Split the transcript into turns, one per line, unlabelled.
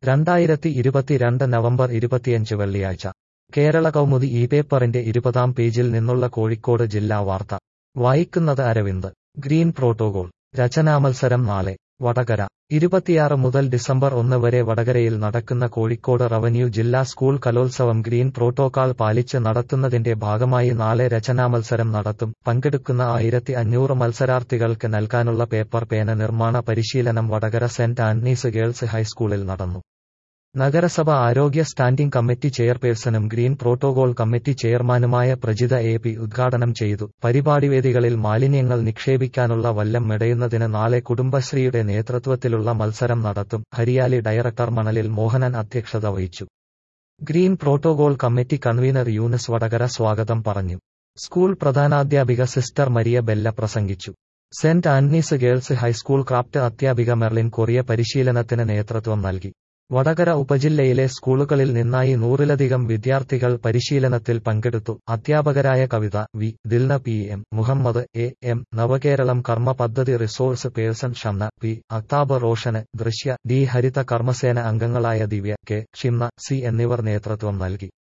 രണ്ടായിരത്തി ഇരുപത്തിരണ്ട് നവംബർ ഇരുപത്തിയഞ്ച് വെള്ളിയാഴ്ച കേരള കൗമുദി ഈ പേപ്പറിന്റെ ഇരുപതാം പേജിൽ നിന്നുള്ള കോഴിക്കോട് ജില്ലാ വാർത്ത വായിക്കുന്നത് അരവിന്ദ് ഗ്രീൻ പ്രോട്ടോകോൾ രചനാമത്സരം നാളെ വടകര ഇരുപത്തിയാറ് മുതൽ ഡിസംബർ ഒന്ന് വരെ വടകരയിൽ നടക്കുന്ന കോഴിക്കോട് റവന്യൂ ജില്ലാ സ്കൂൾ കലോത്സവം ഗ്രീൻ പ്രോട്ടോക്കാൾ പാലിച്ച് നടത്തുന്നതിന്റെ ഭാഗമായി നാളെ രചനാമത്സരം നടത്തും പങ്കെടുക്കുന്ന ആയിരത്തി അഞ്ഞൂറ് മത്സരാർത്ഥികൾക്ക് നൽകാനുള്ള പേപ്പർ പേന നിർമ്മാണ പരിശീലനം വടകര സെന്റ് ആന്റണീസ് ഗേൾസ് ഹൈസ്കൂളിൽ നടന്നു നഗരസഭ ആരോഗ്യ സ്റ്റാൻഡിംഗ് കമ്മിറ്റി ചെയർപേഴ്സണും ഗ്രീൻ പ്രോട്ടോകോൾ കമ്മിറ്റി ചെയർമാനുമായ പ്രജിത എ പി ഉദ്ഘാടനം ചെയ്തു പരിപാടിവേദികളിൽ മാലിന്യങ്ങൾ നിക്ഷേപിക്കാനുള്ള വല്ലം മെടയുന്നതിന് നാളെ കുടുംബശ്രീയുടെ നേതൃത്വത്തിലുള്ള മത്സരം നടത്തും ഹരിയാലി ഡയറക്ടർ മണലിൽ മോഹനൻ അധ്യക്ഷത വഹിച്ചു green protocol committee convenor Younis Vadakara സ്വാഗതം പറഞ്ഞു സ്കൂൾ പ്രധാനാധ്യാപിക സിസ്റ്റർ മരിയ ബെല്ല പ്രസംഗിച്ചു saint Antony's girls high school craft അധ്യാപിക മെർലിൻ കൊറിയ പരിശീലനത്തിന് നേതൃത്വം നൽകി വടകര ഉപജില്ലയിലെ സ്കൂളുകളിൽ നിന്നായി നൂറിലധികം വിദ്യാർത്ഥികൾ പരിശീലനത്തിൽ പങ്കെടുത്തു അധ്യാപകരായ Kavitha V Dilna P M Muhammad A M Navakeralam കർമ്മ പദ്ധതി resource person Shamna P Aktab Roshan Drishya D ഹരിത കർമ്മസേന അംഗങ്ങളായ ദിവ്യ കെ ഷിംന സി എന്നിവർ നേതൃത്വം നൽകി